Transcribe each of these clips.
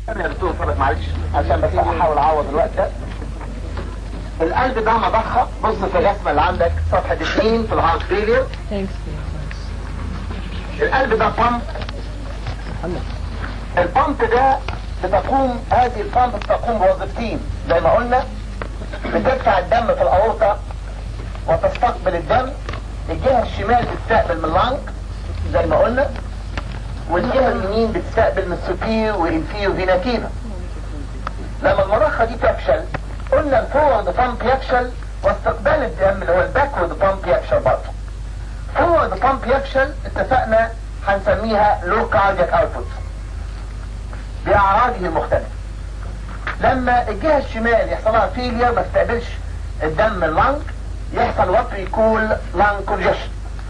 يا دكتور اتفضل معلش عشان بس احاول اعوض الوقت ده القلب ده مضخه بص في الرسمه اللي عندك صفحه 2 في الهارت فيلير القلب ده بامب البامب ده بتقوم هذه البامب بتقوم بوظيفتين زي ما قلنا بتدفع الدم في الاورطه وتستقبل الدم الجهه الشمال بتستقبل من اللنج زي ما قلنا والجهه اليمين بتستقبل من السوبير والانفير فينا كيفا لما المضخه دي تفشل قلنا الفورورد بامب يفشل واستقبال الدم اللي هو الباكورد بامب يفشل برضه فورورد بامب يفشل اتفقنا هنسميها لو كاردياك اوتبوت باعراضه المختلفه لما الجهه الشمال يحصل لها فيلير ما تستقبلش الدم من اللنج يحصل وات يكون لانج كونجيشن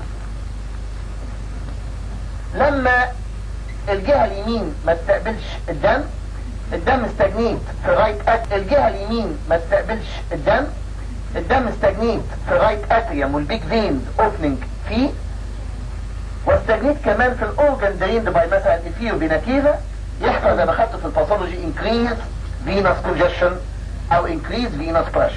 لما الجهة اليمين ما تستقبلش الدم الدم استجنيت في الرايت أت... الجهة اليمين ما تستقبلش الدم الدم استجنيت في الرايت اتريوم والبيج فينز اوبننج فيه واستجنيت كمان في الاورجن دريند باي مثلا الفيو بيناكيفا يحصل زي ما خدته في الباثولوجي انكريز فينوس كونجيشن او انكريز فينوس بريشر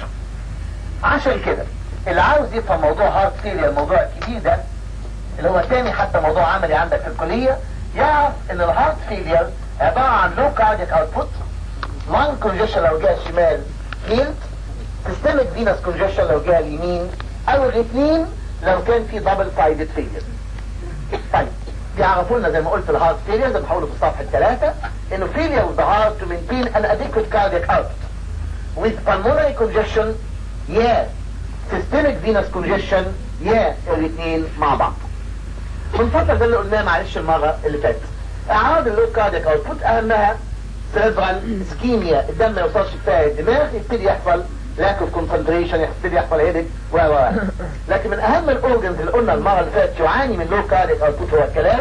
عشان كده اللي عاوز يفهم موضوع هارت فيلير الموضوع الكبير ده اللي هو تاني حتى موضوع عملي عندك في الكلية يعرف ان الهارت فيلير عبارة عن لو كارديك اوتبوت لانج كونجيشن لو جهة الشمال هيلد سيستميك فينوس كونجيشن لو جهة اليمين او الاثنين لو كان في دبل سايدد فيلير طيب بيعرفوا لنا زي ما قلت الهارت فيلير زي ما بحاولوا في الصفحة الثلاثة انه failure of the heart to maintain an adequate cardiac output with pulmonary congestion yeah systemic venous congestion yeah الاثنين مع بعض من فترة ده اللي قلناه معلش المرة اللي فاتت اعراض اللو كاردياك اوتبوت اهمها سيربرال اسكيميا الدم ما يوصلش كفايه الدماغ يبتدي يحصل لاك اوف كونسنتريشن يبتدي يحصل هيدك و و لكن من اهم الاورجنز اللي قلنا المره اللي فاتت يعاني من لو كاردياك اوتبوت هو الكلام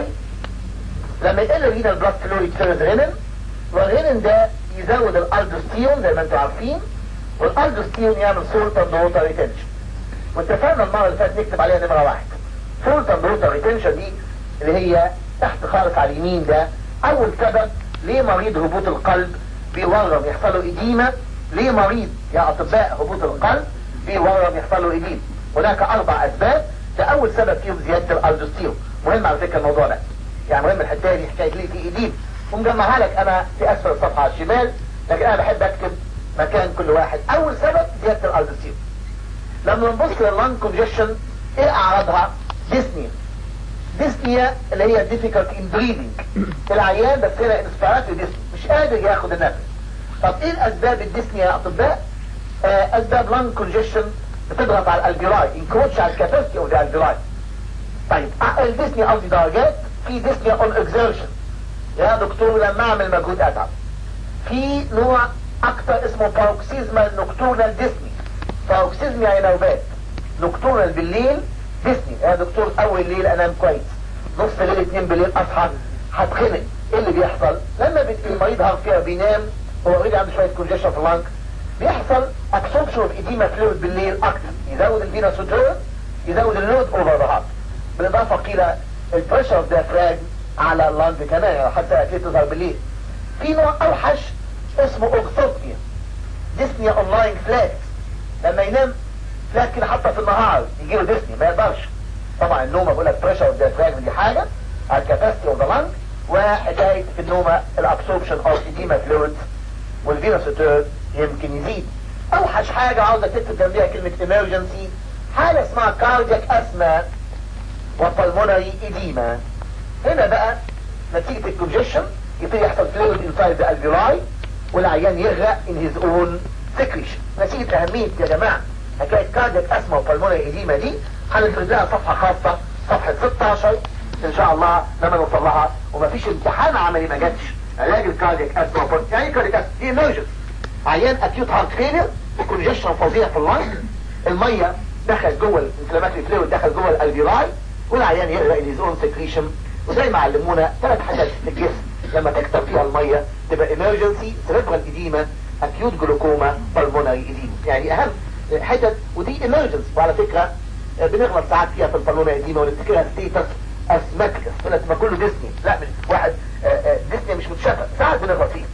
لما يقل رينا البلاد فلو يتفرز رينين والرينين ده يزود الالدوستيون زي ما انتم عارفين والالدوستيون يعمل سولت اند ووتر ريتنشن واتفقنا المره اللي فاتت نكتب عليها نمره واحد سولت اند ووتر ريتنشن دي اللي هي تحت خالص على اليمين ده اول سبب ليه مريض هبوط القلب بيورم يحصل له اديمه ليه مريض يا اطباء هبوط القلب بيورم يحصل له اديمه هناك اربع اسباب ده اول سبب فيهم زياده الالدوستيرون مهم على فكره الموضوع ده يعني مهم الحكايه دي حكايه ليه في اديم ومجمعها لك انا في اسفل الصفحه على الشمال لكن انا بحب اكتب مكان كل واحد اول سبب زياده الالدوستيرون لما نبص لللانج كونجيشن ايه اعراضها ديسنيا ديسنيا اللي هي difficult in breathing العيان بس هنا انسبيراتوري ديسنيا مش قادر ياخد النفس طب ايه الاسباب الديسنيا يا اطباء آه اسباب لانج كونجيشن بتضغط على الالفيولاي انكروتش على الكاباسيتي اوف ذا الفيولاي طيب الديسنيا قصدي درجات في ديسنيا اون اكزيرشن يا دكتور لما اعمل مجهود اتعب في نوع اكتر اسمه باروكسيزمال نوكتورنال ديسني باروكسيزم يعني نوبات نوكتورنال بالليل ديسني يا دكتور اول ليل انام كويس نص ليل اتنين بالليل اصحى هتخنق ايه اللي بيحصل لما المريض هارت فيها بينام هو اوريدي عنده شويه كونجيشن في اللانج بيحصل اكسبشن اوف اديما فلويد بالليل اكتر يزود الفينا سوتور يزود اللود اوفر ذا هارت بالاضافه قيل البريشر اوف ديافراجم على اللانج كمان يعني حتى اكيد تظهر بالليل في نوع اوحش اسمه اوكسوبيا ديسنيا اونلاين فلاكس لما ينام فلاك كده حتى في النهار يجي له ديسني ما يقدرش طبعا النومه بقول لك بريشر اوف ديافراجم دي حاجه على الكاباسيتي اوف ذا لانج وحكايه في النومه الابسوربشن اوف اديما فلويدز والفينوسيتور يمكن يزيد اوحش حاجه عاوزه تكتب جنبيها كلمه emergency حاله اسمها كاردياك اسما وبلمونري اديما هنا بقى نتيجه الكونجيشن يبتدي يحصل فلويد انسايد ذا الفيولاي والعيان يغرق ان هيز اون سكريشن نتيجه اهميه يا جماعه حكايه كاردياك اسما وبلمونري اديما دي هنفرد لها صفحه خاصه صفحه 16 ان شاء الله لما نوصل لها ومفيش امتحان عملي ما جاتش علاج الكاردياك اسما وبلمونري يعني ايه كاردياك اسما دي ايمرجنسي عيان اكيوت هارت فيلير كونجيشن فظيع في اللنج الميه دخل جوه الانفلاماتري فلويد دخل جوه الالفيولاي والعيان يغرق ان هيز اون سكريشن وزي ما علمونا ثلاث حاجات في الجسم لما تكتر فيها الميه تبقى emergency cerebral edema acute glaucoma pulmonary edema يعني اهم حتت ودي emergency وعلى فكره بنغلط ساعات فيها في البالونه edema ونفتكرها ستيتس اسماتيكس طلعت ما كله ديسني لا من واحد ديسني مش متشافى ساعات بنغلط فيه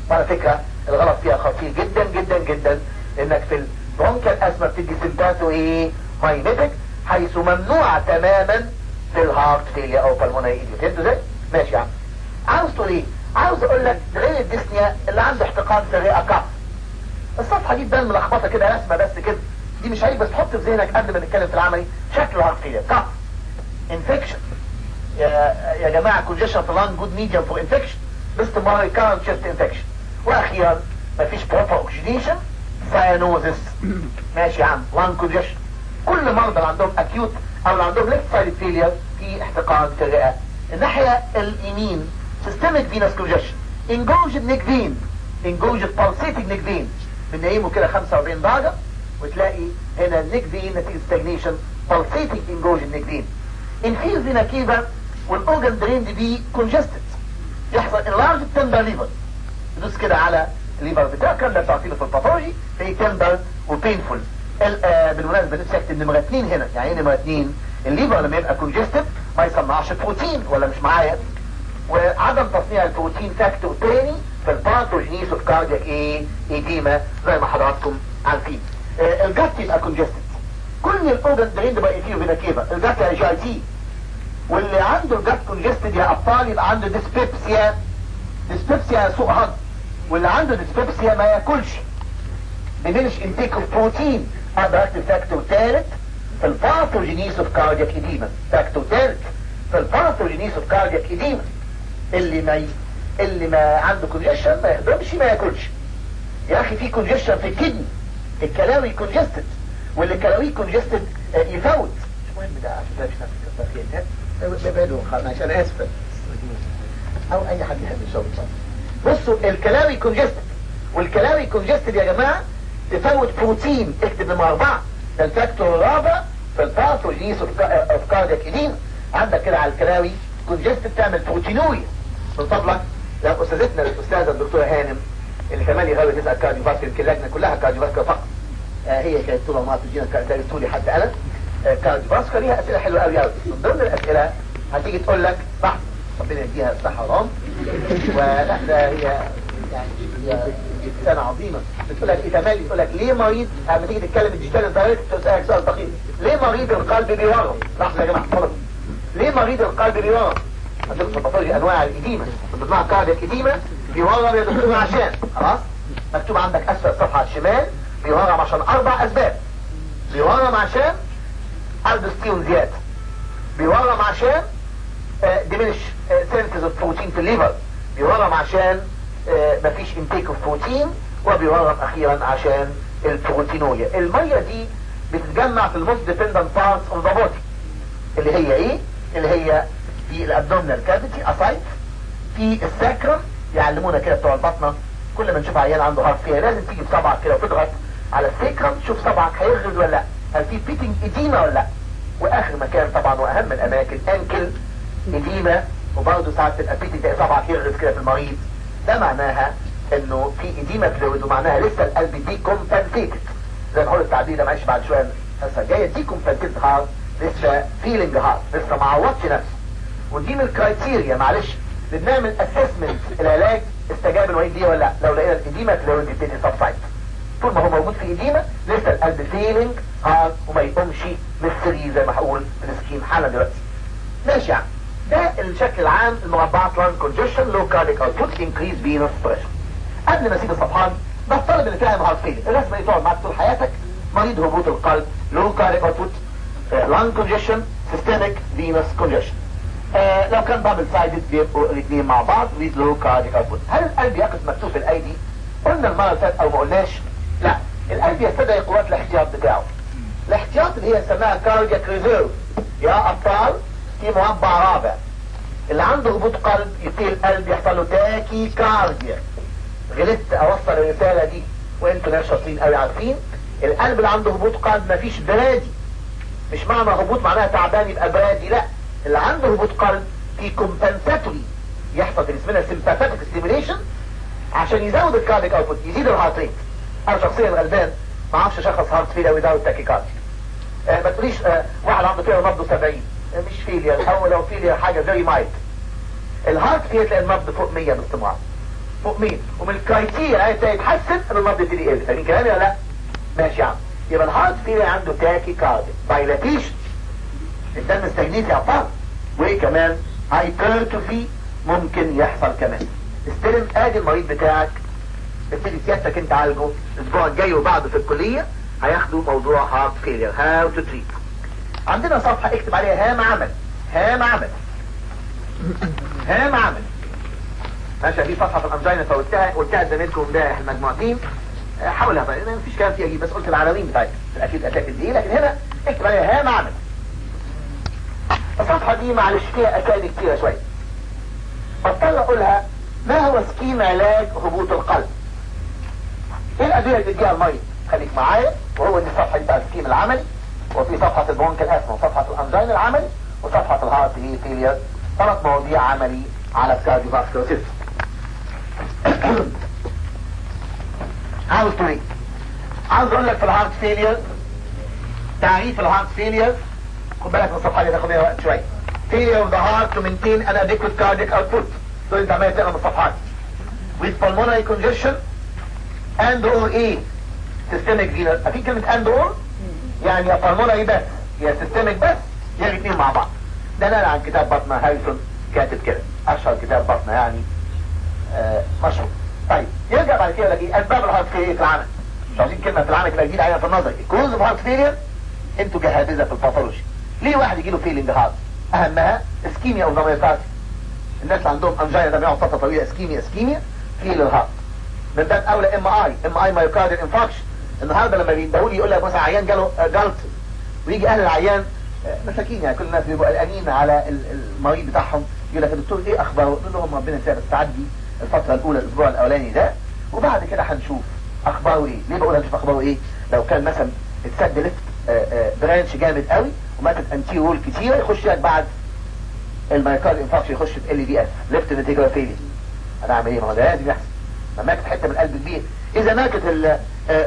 وعلى فكرة الغلط فيها خطير جدا جدا جدا انك في البرونكال اسما بتدي سيمباتو ايه مايميتك حيث ممنوع تماما في الهارت فيليا او بالمونري ايديو فهمتوا ازاي؟ ماشي يا عم عاوز تقول ايه؟ عاوز اقول لك غير الديسنيا اللي عنده احتقان في الرئه كف الصفحه دي تبان ملخبطه كده رسمه بس كده دي مش عيب بس تحط في ذهنك قبل ما نتكلم في العملي شكل الهارت فيليا كف انفكشن يا يا جماعه كونجيشن في لانج جود ميديوم فور انفكشن باستمرار كارنت شيست انفكشن واخيرا مفيش بروبر اوكسجينيشن ساينوزس ماشي يا عم لانج كونجيشن كل مرضى اللي عندهم اكيوت او اللي عندهم ليفت سايد فيلير في احتقان في الرئه الناحيه اليمين سيستميك فينس كونجيشن انجوجد نيك فين انجوجد بالسيتنج نيك فين بننيمه كده 45 درجه وتلاقي هنا النيك فين نتيجه ستاجنيشن بالسيتنج انجوجد نيك فين انفير فينا كيفا والاورجن درين دي بي كونجستد يحصل انلارج تندر ليفر تدوس كده على الليفر بتاعك ده بتعطيه في الباثولوجي في تندر وبينفول آه بالمناسبه نفسي اكتب نمره اثنين هنا يعني ايه نمره اثنين الليفر لما يبقى كونجستد ما يصنعش بروتين ولا مش معايا وعدم تصنيع البروتين فاكتور تاني في الباثوجينيس اوف كاردياك ايه ايديما زي ما حضراتكم عارفين آه الجت يبقى كونجستد كل الاورجن درين بقى فيه فينا كيفا الجت يعني جي اي تي واللي عنده الجت كونجستد يا ابطال يبقى عنده ديسبيبسيا ديسبيبسيا سوء هضم واللي عنده ديسبيبسيا ما ياكلش diminish intake of protein هذا اكتب فاكتور ثالث في الباثوجينيس اوف كاردياك ايديما فاكتور ثالث في الباثوجينيس اوف كاردياك ايديما اللي ما ي... اللي ما عنده كونجيشن ما يقدرش ما ياكلش يا اخي في كونجيشن في الكدني الكلاوي كونجستد واللي الكلاوي كونجستد يفوت مش مهم ده عشان ده مش نفس الكفايه ابعدوا عشان اسف او اي حد يحب يشرب بصوا الكلاوي كونجستد والكلاوي كونجستد يا جماعه تفوت بروتين اكتب نمرة اربعة ده الفاكتور الرابع في الباثوجينيس اوف كاردياك ايديما عندك كده على الكلاوي كونجستد تعمل بروتينوريا من فضلك لو استاذتنا الاستاذه الدكتوره هانم اللي كمان يغاوي تسال كارديو فاسكر يمكن اللجنه كلها كارديو فاسكر فقط آه هي كانت طول عمرها تجينا درستوا لي حتى انا آه كارديو فاسكر ليها اسئله حلوه قوي قوي من ضمن الاسئله هتيجي تقول لك صح ربنا يديها الصحه والعمر ولا ده هي يعني هي انسانه عظيمه بتقول لك ايه تمالي تقول لك ليه مريض لما تيجي تتكلم الديجيتال دايركت تسالك سؤال دقيق ليه مريض القلب بيورم لحظه يا جماعه اتفضل ليه مريض القلب بيورم عندكم في الباثولوجي انواع الاديمه بتطلع كاردياك اديمه بيورم يا دكتور عشان خلاص مكتوب عندك اسفل الصفحه على الشمال بيورم عشان اربع اسباب بيورم عشان الدستيون زياده بيورم عشان ديمينش سينثيز اوف بروتين في الليفر بيورم عشان آه مفيش انتيك اوف بروتين وبيورم اخيرا عشان البروتينوريا الميه دي بتتجمع في الموست ديبندنت بارتس اوف ذا بودي اللي هي ايه اللي هي في الابدومينال كافيتي اسايت في الساكرم يعلمونا كده بتوع البطنه كل ما نشوف عيان عنده هارت فيها لازم تيجي بصبعك كده وتضغط على الساكرم تشوف صبعك هيغرز ولا لا هل في بيتنج اديما ولا لا واخر مكان طبعا واهم الاماكن انكل اديما وبرضه ساعات تبقى بيتنج صبعك يغرز كده في المريض ده معناها انه في اديما فلويد ومعناها لسه القلب دي كومبنسيتد زي ما هقول التعبير ده معلش بعد شويه هسه جايه دي كومبنسيتد هارت لسه فيلينج هارت لسه ما عوضش نفسه ودي من الكرايتيريا معلش بنعمل اسسمنت العلاج استجاب المريض دي ولا لا لو لقينا الاديما فلويد يبتدي سبسايد طول ما هو موجود في اديما لسه القلب فيلينج هارت وما يقومش مستري زي ما هقول في السكيم حالا دلوقتي ماشي يعني ده الشكل العام المربعات لان كونجيشن لو كارديك اوتبوت انكريز فينوس بريشر قبل ما اسيب الصفحان ده الطالب اللي فاهم هارت فيلر الرسمه دي تقعد معاك طول حياتك مريض هبوط القلب لو كارديك اوتبوت لان كونجيشن سيستميك فينوس كونجيشن لو كان دبل سايدد بيبقوا الاثنين مع بعض with low cardiac output هل القلب يقف مكتوب في الايدي قلنا المره اللي فاتت او ما قلناش لا القلب يستدعي قوات الاحتياط بتاعه الاحتياط اللي هي سماها كاردياك ريزيرف يا ابطال في مربع رابع اللي عنده هبوط قلب يبتدي القلب يحصل له تاكي كارديا غلطت اوصل الرساله دي وانتوا ناس شاطرين قوي عارفين القلب اللي عنده هبوط قلب مفيش برادي مش معنى هبوط معناها تعبان يبقى برادي لا اللي عنده هبوط قلب في كومبنساتوري يحصل في اسمها سيمباثيك ستيميليشن عشان يزود الكارديك اوتبوت يزيد الهارت ريت انا شخصيا غلبان ما اعرفش اشخص هارت فيلر ويزود تاكيكارديا آه ما تقوليش آه واحد عنده فيلر نبضه 70 آه مش فيلير او لو فيلير حاجه فيري مايت الهارت فيلر تلاقي النبض فوق 100 باستمرار فوق 100 ومن الكرايتيريا هيبدا يتحسن ان النبض يبتدي يقل فاهمين كلامي ولا لا؟ ماشي يا عم يبقى الهارت فيلير عنده تاكي كارديا بايلاتيشن الدم استجنيت يا فرد وايه كمان هايبرتروفي ممكن يحصل كمان استلم ادي المريض بتاعك ابتدي سيادتك انت عالجه الاسبوع الجاي وبعده في الكليه هياخدوا موضوع هارت فيلير هاو تو تريت عندنا صفحه اكتب عليها هام عمل هام عمل هام عمل ماشي في صفحه في الانجينا فقلتها قلتها لزميلكم امبارح المجموعتين حاولها بقى ما فيش كلام فيها بس قلت العناوين بتاعتها اكيد اتاكد دي لكن هنا اكتب عليها هام عمل الصفحة دي معلش فيها أكاد كتيرة شوية بضطر أقولها ما هو سكيم علاج هبوط القلب ايه الأدوية اللي بتديها المريض خليك معايا وهو دي الصفحة دي بقى السكيم العملي وفي صفحة البرونكال اسم وصفحة الأنجين العملي وصفحة الهارت هي فيلير ثلاث مواضيع عملي على الكارديو فاسكولار سيستم عاوز تقول ايه؟ عاوز اقول لك في الهارت فيلير تعريف الهارت فيلير خد بالك من الصفحه دي تاخد منها وقت شويه failure of the heart to maintain an adequate cardiac output دول انت عمال تقرا من الصفحات with pulmonary congestion and or ايه systemic venous اكيد كلمه and or يعني يا pulmonary بس يا systemic بس يا الاثنين مع بعض ده نقل عن كتاب بطنة هاريسون كاتب كده اشهر كتاب بطنة يعني آه مشهور طيب يرجع بعد كده لك اسباب الهارت فيلير في العمل مش عايزين كلمه في العمل كده جديده علينا في النظر كوز اوف هارت فيلير انتوا جهابذه في الباثولوجي ليه واحد يجي له فيلينج هارت اهمها اسكيميا او ضميرات الناس اللي عندهم انجينا ده بيقعد فتره طويله اسكيميا اسكيميا فيل الهارت من باب اولى ام اي ام اي مايوكارديال انفاركشن النهارده لما بيدهوا لي يقول لك مثلا عيان جاله جلط ويجي اهل العيان مساكين يعني كل الناس بيبقوا قلقانين على المريض بتاعهم يقول لك يا دكتور ايه اخباره؟ يقول لهم ربنا يسامح تعدي الفتره الاولى الاسبوع الاولاني ده وبعد كده هنشوف اخباره ايه؟ ليه بقول هنشوف اخباره ايه؟ لو كان مثلا اتسد لفت برانش جامد قوي وماتت انتي وول كتير يخش لك بعد المايكارد انفاركشن يخش في ال دي اس ليفت نتيجه فيلي انا اعمل ايه ما هو ده لازم يحصل ما ماتت حته من القلب كبير اذا ماتت ال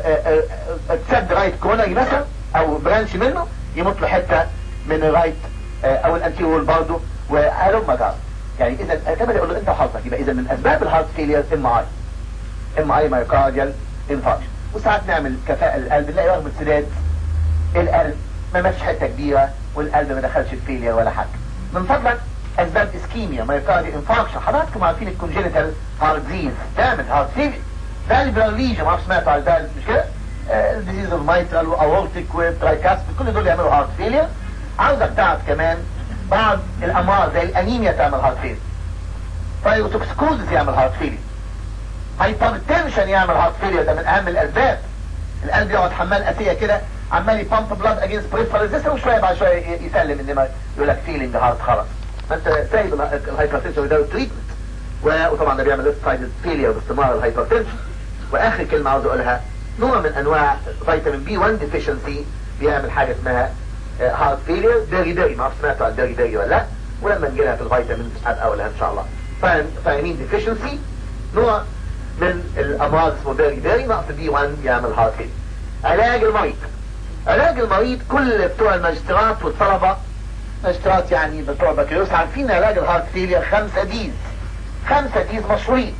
اتسد رايت كورونري مثلا او برانش منه يموت له حته من الرايت او الانتي وول برضه وهلم جار يعني اذا كما يقول له انت وحظك يبقى اذا من اسباب الهارت فيلير ام اي ام اي مايكارديال انفاركشن وساعات نعمل كفاءه للقلب نلاقي رغم السداد القلب ما ماتش حته كبيره والقلب ما دخلش في فيلير ولا حاجه من فضلك اسباب اسكيميا مايوكاردي انفاركشن حضراتكم عارفين الكونجينيتال هارت ديز تعمل هارت فيلير فالبرال ليجن ما سمعتوا على الفالف مش كده الديزيز اوف مايترال واورتيك وترايكاست كل دول يعملوا هارت فيلير عاوزك تعرف كمان بعض الامراض زي الانيميا تعمل هارت فيلير فايروتوكسكوزس يعمل هارت فيلير هايبرتنشن يعمل هارت فيلير ده من اهم الاسباب القلب يقعد حمال اسيه كده عمال يبامب بلاد اجينست بريفرال ريزيستنس وشويه بعد شويه يسلم انما يقول لك فيلينج هارت خلاص فانت سايب الهايبرتنشن وده تريتمنت وطبعا ده بيعمل ليفت سايد فيلير باستمرار الهايبرتنشن واخر كلمه عاوز اقولها نوع من انواع فيتامين بي 1 ديفيشنسي بيعمل حاجه اسمها هارت فيلير بيري بيري ما اعرفش سمعتوا عن بيري بيري ولا لا ولما نجي لها في الفيتامينز ابقى اقولها ان شاء الله فيتامين ديفيشنسي نوع من الامراض اسمه بيري بيري نقص بي 1 يعمل هارت فيلير علاج المريض علاج المريض كل بتوع الماجستيرات والطلبة ماجستيرات يعني بتوع بكالوريوس عارفين علاج الهارت فيلير خمسة ديز خمسة ديز مشهورين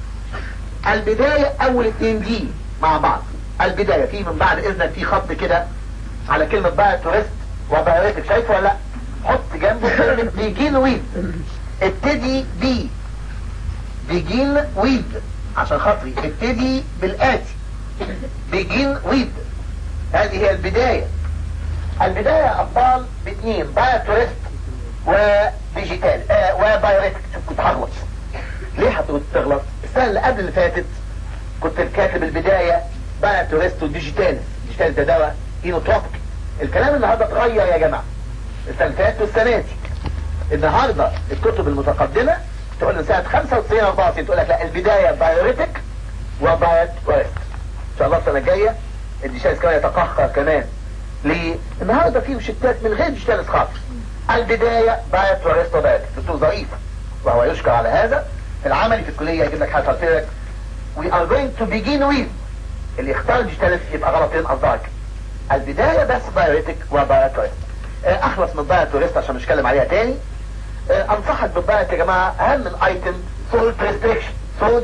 البداية اول اتنين دي مع بعض البداية في من بعد اذنك في خط كده على كلمة بقى تورست وبايوريتك شايفه ولا لا حط جنبه كلمة بيجين ويد ابتدي بي بيجين ويد عشان خاطري ابتدي بالآتي بيجين ويد هذه هي البداية البداية يا أبطال باثنين بايوتوريست وديجيتال آه وبايوريتك كنت هغلط ليه هتقول تغلط السنة اللي قبل اللي فاتت كنت كاتب البداية بايوتوريست وديجيتال ديجيتال ده دواء اينوتروبيك الكلام النهاردة اتغير يا جماعة السنة اللي فاتت والسنة دي النهاردة الكتب المتقدمة تقول من سنة 95 94 تقول لك لا البداية بايوريتك وبايوتوريست ان شاء الله السنة الجاية الديشالس كمان يتقهقر كمان ليه؟ النهارده في روشتات من غير ديشالس خالص البدايه بايت وريست وبايت دكتور ظريف وهو يشكر على هذا العملي في الكليه يجيب لك حاجه قلت لك we are going to begin with اللي يختار ديشالس يبقى غلطين قصدك البدايه بس بايوريتك وبايت وريست اخلص من بايت وريست عشان مش هتكلم عليها تاني انصحك بالبايت يا جماعه اهم الايتم سولت ريستريكشن صوديوم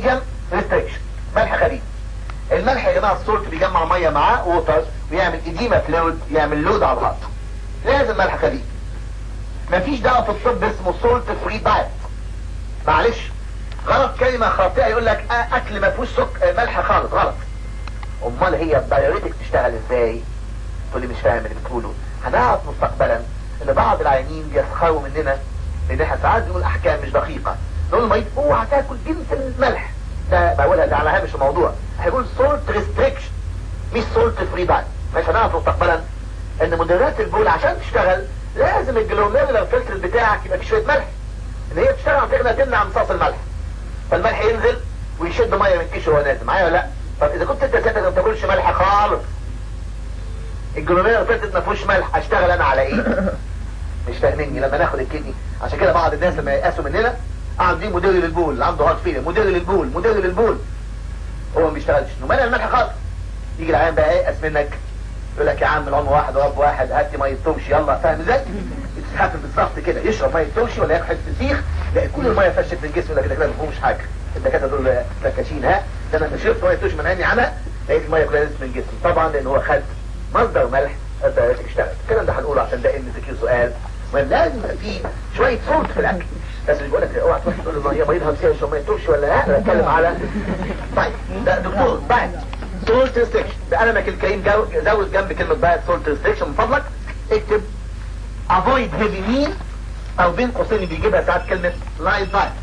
ريستريكشن ملح خبيث الملح يا جماعه السولت بيجمع ميه معاه ووتر ويعمل اديما فلويد يعمل لود على الهارت لازم ملح خبيث مفيش دواء في الطب اسمه سولت فري دايت معلش غلط كلمه خاطئه يقول لك آه اكل ما فيهوش سك ملح خالص غلط امال هي الدايوريتك تشتغل ازاي تقول لي مش فاهم اللي بتقوله هنعرف مستقبلا ان بعض العيانين بيسخروا مننا لان احنا ساعات بنقول احكام مش دقيقه نقول المريض اوعى تاكل جنس الملح ده بقولها ده على هامش الموضوع هيقول سولت ريستريكشن مش سولت فري دايت مش هنعرف مستقبلا ان مدرات البول عشان تشتغل لازم الجلوميرولار فلتر بتاعك يبقى فيه شويه ملح ان هي بتشتغل على فكره تمنع امتصاص الملح فالملح ينزل ويشد ميه من الكيش وهو نازل معايا ولا لا طب اذا كنت انت ساعتها ما بتاكلش ملح خالص الجلوميرولار فلتر ما فيهوش ملح اشتغل انا على ايه مش فاهميني لما ناخد الكدني عشان كده بعض الناس لما يقاسوا مننا عاملين مدير للبول اللي عنده هارت فيلر مدير للبول مدير للبول هو ما بيشتغلش ومنع الملح خالص يجي العيان بقى ييأس منك يقول لك يا عم العمر واحد ورب واحد هات لي ميه تومشي يلا فاهم ازاي؟ يتحفل بالظبط كده يشرب ميه تومشي ولا ياكل حته فسيخ لا كل الميه فشت من جسمه ده كده كده ما فيهوش حاجه الدكاتره دول فكاشين ها ده انا شربت ميه تومشي من عيني عنها لقيت الميه كلها نزلت من جسمي طبعا لان هو خد مصدر ملح الدايرتك اشتغل الكلام ده هنقوله عشان ده ام سي سؤال المهم لازم يبقى فيه شويه صوت في الاكل بس اللي بيقول لك اوعى تروح تقول له هي مريضها مسيح يشرب ميه تومشي ولا لا انا بتكلم على طيب ده دكتور بعد سولت ريستريكشن بقلمك الكريم زود جنب كلمة بقى سولت ريستريكشن من فضلك اكتب avoid heavy meal او بين قوسين بيجيبها ساعات كلمة light diet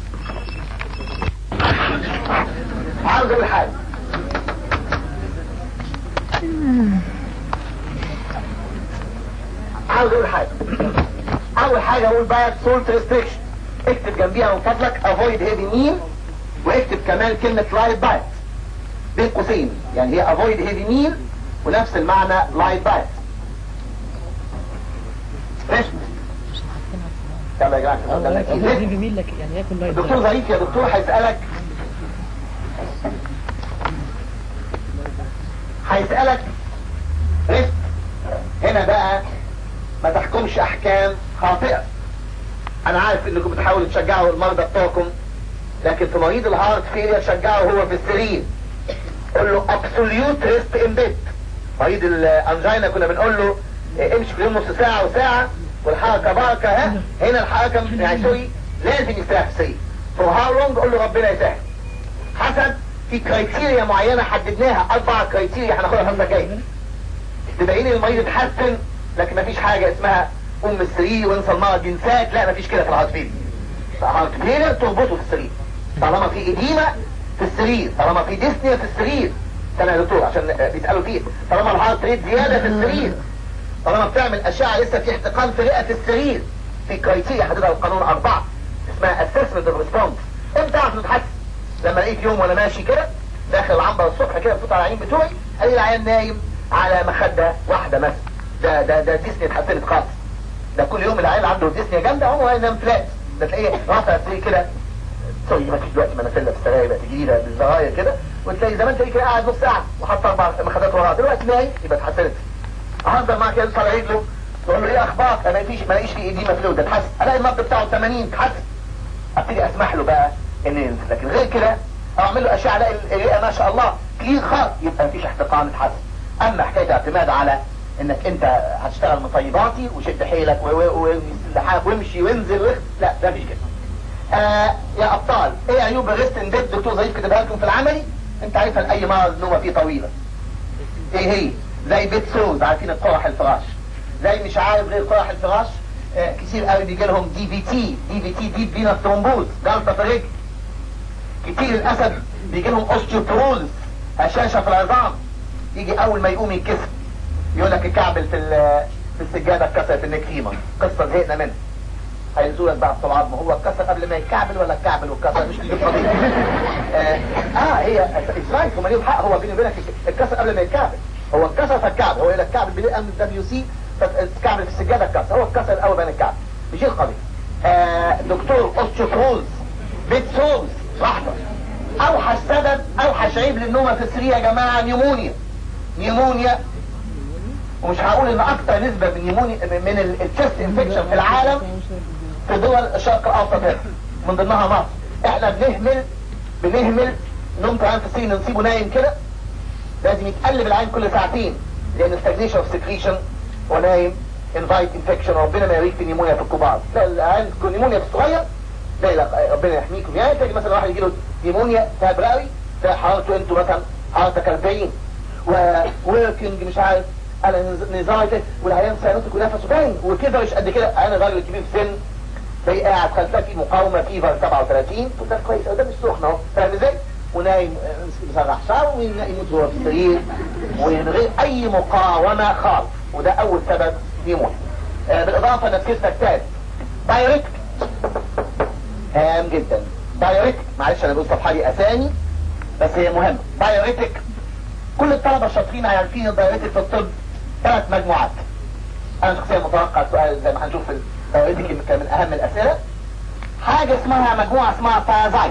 عاوز اقول حاجة عاوز اقول حاجة اول حاجة اقول بقى سولت ريستريكشن اكتب جنبيها من فضلك avoid heavy meal واكتب كمان كلمة light diet بين قوسين يعني هي avoid heavy meal ونفس المعنى light diet ماشي يلا يا جماعه اه قدامنا هو كتير. دي بيميل لك يعني ياكل لايت الدكتور ظريف يا دكتور هيسألك هيسألك رزق هنا بقى ما تحكمش احكام خاطئة انا عارف انكم بتحاولوا تشجعوا المرضى بتوعكم لكن في مريض الهارت فيلير شجعه هو في السرير قول له ابسوليوت ريست ان بيت مريض الانجينا كنا بنقول له إيه، امشي في اليوم نص ساعة وساعة والحركة بركة ها هنا الحركة يعني سوري لازم يستريح في السرير فور هاو لونج قول له ربنا يسهل حسب في كرايتيريا معينة حددناها اربع كرايتيريا هناخدها الفترة الجاية تبين المريض اتحسن لكن مفيش حاجة اسمها ام السرير وانسى المرض جنسات لا مفيش كده في الهارت فيلير الهارت فيلير تربطه في السرير طالما في اديمة في السرير طالما في ديسنيا في السرير استنى يا دكتور عشان بيسألوا فيه طالما الهارت ريت زيادة في السرير طالما بتعمل اشعة لسه في احتقان في رئة السرير في كرايتيريا حددها القانون اربعة اسمها اسسمنت اوف ريسبونس امتى اعرف نتحسن لما لقيت يوم وانا ماشي كده داخل العنبر الصبح كده بصوت على العين بتوعي قال لي العيان نايم على مخدة واحدة مثلا ده ده ده ديسني اتحسنت خالص ده كل يوم العيال عنده ديسني جامدة هو ينام فلات ده تلاقيه رافع السرير كده سوري ما فيش دلوقتي منافلة في السراير بقت جديدة بالزراير كده وتلاقي زمان تلاقيه كده قاعد نص ساعة وحط اربع مخدات ورا بعض. دلوقتي نايم يبقى اتحسنت اهزر معاه كده يطلع رجله تقول له ايه اخبارك انا مفيش ما لاقيش في اديمه فلويد اتحسن الاقي النبض بتاعه 80 اتحسن ابتدي اسمح له بقى ان ينزل لكن غير كده اعمل له اشعه الاقي الرئه ما شاء الله كلير خالص يبقى مفيش احتقان اتحسن اما حكايه اعتماد على انك انت هتشتغل مطيباتي وشد حيلك و- و- و- والسحاب وامشي وانزل وخ... لا ده مفيش كده آه يا ابطال ايه عيوب الريست ان ديت دكتور ظريف كتبها لكم في العملي انت عارفها لاي مرض نوبه فيه طويله ايه هي زي بيت سوز عارفين القرح الفراش زي مش عارف غير قرح الفراش آه كتير قوي بيجي لهم دي في تي دي في تي ديب فينا ثرومبوز جلطه في الرجل كتير الاسد بيجي لهم اوستيوبروز هشاشه في العظام يجي اول ما يقوم يتكسر يقول لك الكعبل في ال- في السجاده اتكسرت النكتيمه قصه زهقنا منها هيزولك بقى في العظم هو اتكسر قبل ما يتكعبل ولا الكعبل واتكسر مش دي القضيه اه, آه هي اسرائيل هم ليهم حق هو بيني وبينك اتكسر قبل ما يتكعبل هو اتكسر فالكعبل هو الى الكعبل بيلاقي ام دبليو سي فالكعبل في السجاده اتكسر هو اتكسر الاول بين الكعبل مش دي القضيه آه دكتور اوستيوكروز بيت سوز لحظه اوحش سبب اوحش عيب للنومه في السرير يا جماعه نيمونيا نيمونيا ومش هقول ان اكتر نسبة من نيمونيا من التشست انفكشن في العالم في دول الشرق الاوسط هنا من ضمنها مصر احنا بنهمل بنهمل نمت عن في السجن نسيبه نايم كده لازم يتقلب العين كل ساعتين لان stagnation اوف سكريشن ونايم انفايت انفكشن ربنا ما يوريك في نيمونيا في الكبار لا العين تكون نيمونيا في الصغير لا لا ربنا يحميكم يعني تلاقي مثلا واحد يجي له نيمونيا فبراوي تلاقي حرارته انتوا مثلا حرارتك 40 ووركينج مش عارف على نزايته والعيان سينوتك ونفسه باين وكده مش قد كده انا راجل كبير في السن تلاقي قاعد خلفك في مقاومه فيفر 37 وده كويس ده مش سخن اهو فاهم ازاي؟ ونايم مسرح شعره ويموت هو في السرير ومن غير اي مقاومه خالص وده اول سبب يموت آه بالاضافه ان كيس تكتاب دايركت هام جدا دايركت معلش انا بقول صفحه دي اسامي بس هي مهمه دايركت كل الطلبه الشاطرين عارفين الدايركت في الطب ثلاث مجموعات انا شخصيا متوقع السؤال زي ما هنشوف في الدايركت كان من اهم الاسئله حاجه اسمها مجموعه اسمها فازايت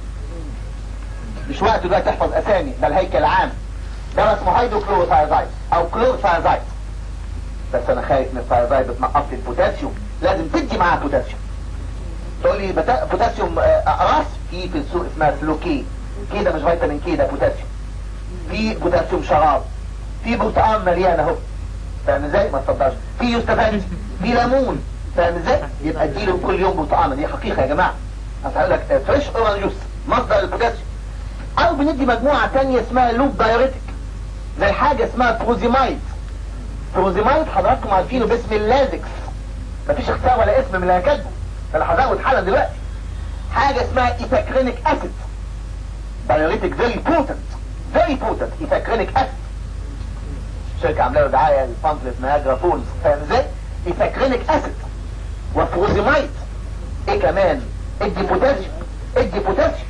مش وقت دلوقتي تحفظ اسامي ده الهيكل العام ده اسمه هيدروكلوروثايزايد او كلوروثايزايد بس انا خايف من الثايزايد بتنقص لي البوتاسيوم لازم تدي معاها بوتاسيوم تقول لي بتا... بوتاسيوم اقراص في في السوق اسمها سلوكي كي ده مش فيتامين كي ده بوتاسيوم في بوتاسيوم شراب في برتقال مليان اهو فاهم ازاي ما تصدقش في يستفاد في ليمون فاهم ازاي يبقى اديله كل يوم برتقال دي حقيقه يا جماعه هقول لك فريش اورانج جوس مصدر البوتاسيوم او بندي مجموعة تانية اسمها لوب دايريتك زي حاجة اسمها بروزيمايد بروزيمايد حضراتكم عارفينه باسم اللازكس مفيش اختيار ولا اسم من اللي انا كاتبه انا هزود حالا دلوقتي حاجة اسمها ايثاكرينيك اسيد دايريتك فيري بوتنت فيري بوتنت ايثاكرينيك اسيد شركة عامله له دعاية للبامفلت نياجرا فولز فاهم ازاي؟ ايثاكرينيك اسيد وبروزيمايد ايه كمان؟ ادي بوتاسيوم ادي بوتاسيوم